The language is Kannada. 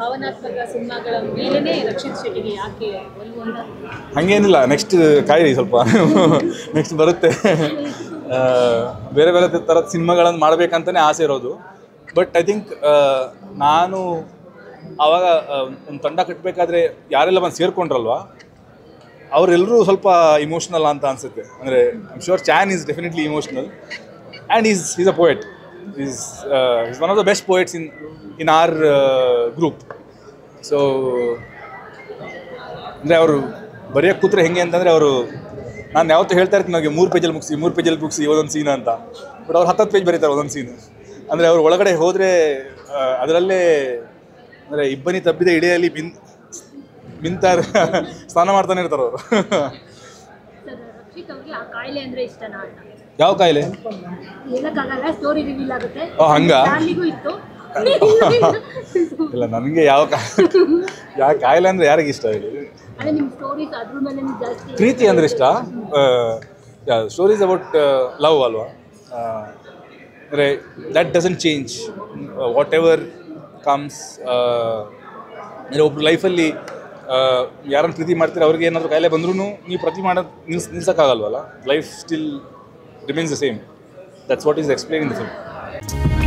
ಭಾವನಾತ್ಮಕ ಸಿನಿಮಾಗಳ ಮೇಲೇನೆ ರಕ್ಷಿತ್ ಶೆಟ್ಟಿಗೆ ಯಾಕೆ ಒಲವು ಅಂತ ಹಾಗೇನಿಲ್ಲ ನೆಕ್ಸ್ಟ್ ಕಾಯಿರಿ ಸ್ವಲ್ಪ ನೆಕ್ಸ್ಟ್ ಬರುತ್ತೆ ಆ, ಬೇರೆ ಬೇರೆ ಥರದ ಸಿನಿಮಾಗಳನ್ನು ಮಾಡಬೇಕಂತಲೇ ಆಸೆ ಇರೋದು ಬಟ್ ಐ ಥಿಂಕ್ ನಾನು ಆವಾಗ ಒಂದು ತಂಡ ಕಟ್ಟಬೇಕಾದ್ರೆ ಯಾರೆಲ್ಲ ಬಂದು ಸೇರ್ಕೊಂಡ್ರಲ್ವಾ ಅವರೆಲ್ಲರೂ ಸ್ವಲ್ಪ ಇಮೋಷ್ನಲ್ ಅಂತ ಅನಿಸುತ್ತೆ ಅಂದರೆ I'm sure Chan is definitely emotional and is is a poet is is one of the best poets in in our group so ಅಂದರೆ ಅವರು ಬರೆಯೋಕ್ಕೆ ಕೂತ್ರೆ ಹೆಂಗೆ ಅಂತಂದರೆ ಅವರು ನಾನು ಯಾವತ್ತೂ ಹೇಳ್ತಾ ಇರ್ತೀನಿ ನನಗೆ ಮೂರು ಪೇಜಲ್ಲಿ ಮುಗಿಸಿ ಮೂರು ಪೇಜಲ್ಲಿ ಮುಗಿಸಿ ಒಂದೊಂದು ಸೀನ್ ಅಂತ ಬಟ್ ಅವ್ರು ಹತ್ತತ್ತು ಪೇಜ್ ಬರೀತಾರೆ ಒಂದೊಂದು ಸೀನ್ ಅಂದರೆ ಅವ್ರು ಒಳಗಡೆ ಹೋದರೆ ಅದರಲ್ಲೇ ಅಂದರೆ ಇಬ್ಬನಿ ತಪ್ಪಿದ ಇಡೆಯಲ್ಲಿ ಬಿನ್ ಮಿಂತಾರ ಸ್ನಾನ ಮಾಡ್ತಾನೆ ಇರ್ತಾರೆ ಅವರು ಸರ್ ರಕ್ಷಿತ್ ಅವ್ರಿಗೆ ಆ ಕಾಯಿಲೆ ಅಂದ್ರೆ ಇಷ್ಟನಾ ಅಂತ ಯಾವ ಕಾಯಿಲೆ ಹೇಳಕ್ಕಾಗಲ್ಲ ಸ್ಟೋರಿ ರಿವೀಲ್ ಆಗುತ್ತೆ ಓ, ಹಂಗಾ? ಫ್ಯಾಮಿಲಿಗೂ ಇತ್ತು ಇಲ್ಲ ನನಗೆ ಯಾವ ಕಾ ಯಾವ ಕಾಯಿಲೆ ಅಂದರೆ ಯಾರಿಗೆ ಇಷ್ಟ ಹೇಳಿ ಅದೇ ನಿಮ್ ಸ್ಟೋರೀಸ್ ಅದ್ರ ಮೇಲೆ ಜಾಸ್ತಿ ಪ್ರೀತಿ ಅಂದ್ರೆ ಇಷ್ಟ ಸ್ಟೋರೀಸ್ ಅಬೌಟ್ ಲವ್ ಅಲ್ವಾ ಅಂದರೆ that doesn't change whatever comes ಅಂದರೆ ಒಬ್ರು ಲೈಫಲ್ಲಿ ಯಾರನ್ನು ಪ್ರೀತಿ ಮಾಡ್ತೀರ ಅವ್ರಿಗೆ ಏನಾದರೂ ಕಾಯಿಲೆ ಬಂದ್ರೂ ನೀವು ಪ್ರತಿ ಮಾಡೋದು ನಿಲ್ಸ್ ನಿಲ್ಸೋಕ್ಕಾಗಲ್ವಲ್ಲ life still remains the same that's what is explain in the film